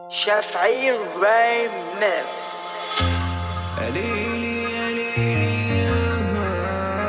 شافعي ريمكس ليلي يا ليلي يا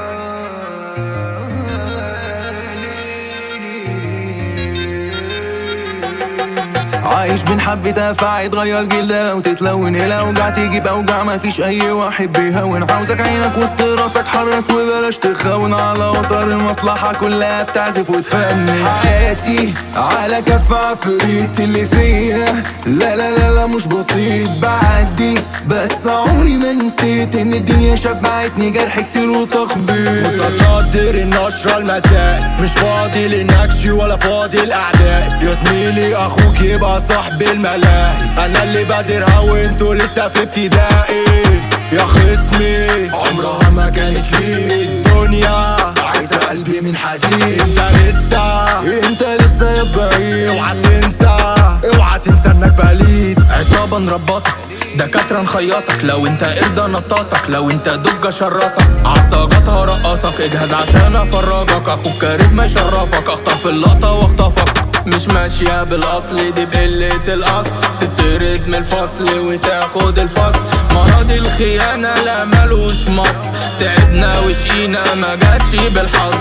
ليلي. عايش بين حبة افاعي تغير جلدها وتتلون الاوجاع تيجي باوجاع مفيش اي واحد بيهون عاوزك عينك وسط راسك حرص وبلاش تخون على وتر المصلحة كلها بتعزف وتفنن حياتي على كف عفريت اللي فيها لا لا لا لا مش بسيط بعدي بس عمري ما نسيت ان الدنيا شبعتني جرح كتير وتخبيط متصدر النشرة المساء مش فاضي للنكش ولا فاضي الاعداء يا زميلي اخوك يبقى صاحب الملاهي انا اللي بادرها وانتوا لسه في ابتدائي يا خصمي عمرها ما كانت لي الدنيا عايزة قلبي من حديد انت لسه انت لسه يا بعيد اوعى تنسى اوعى تنسى انك بليد عصابة نربطك دكاترة نخيطك لو انت قردة نطاطك لو انت دجة شراسك عالصاجات هرقصك اجهز عشان افرجك اخوك كاريزما يشرفك اخطف اللقطة واخطفك مش ماشية بالاصل دي بقلة الاصل تطرد من الفصل وتاخد الفصل مرض الخيانة لا ملوش مصل تعبنا وشقينا ما جاتش بالحظ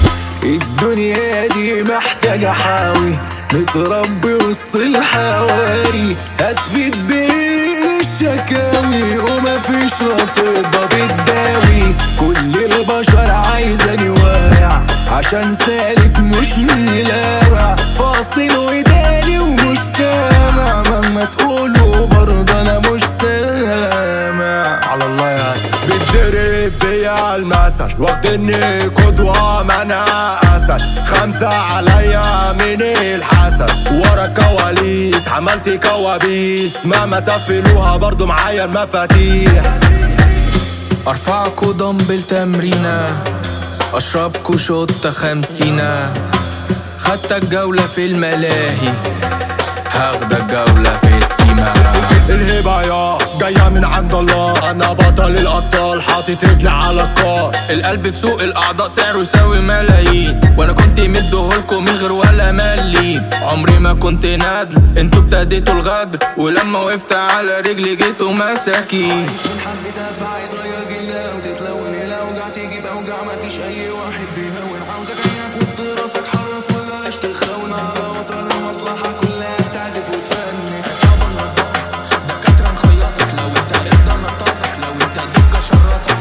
الدنيا دي محتاجة حاوي نتربي وسط الحواري هتفيد بالشكاوي ومفيش هترضى بالداوي كل البشر عايزاني واقع عشان سالك مش ملاوع فاصل وداني ومش سامع مهما تقولوا برضه انا مش سامع على الله يا اسد بتضرب بيا المثل واخدني قدوة ما انا اسد خمسة عليا من الحسد ورا الكواليس عملت كوابيس مهما تفلوها برضو معايا المفاتيح ارفعكوا دمبل تمرينة اشربكوا شوطة خمسينة خدتك جولة في الملاهي هاخدك جولة في السيما الهبة يا جاية من عند الله انا بطل الابطال حاطط رجلي على القار القلب في سوق الاعضاء سعره يساوي ملايين وانا كنت مديهولكوا من غير ولا مليم عمري ما كنت نادل انتوا ابتديتوا الغدر ولما وقفت على رجلي جيتوا مساكين عايش من حبة افاعي تغير جلدها وتتلون الاوجاع تيجي باوجاع مفيش اي واحد بيهون عاوزك عينك وسط راسك حرص وبلاش تخون على وتر المصلحة كلها بتعزف وتفنن عصابة نربطك دكاترة نخيطك لو انت قردة نطاطك لو انت دجة شراسك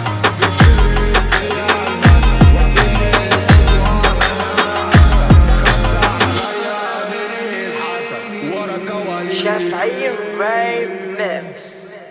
ورا الكواليس شافعي ريمكس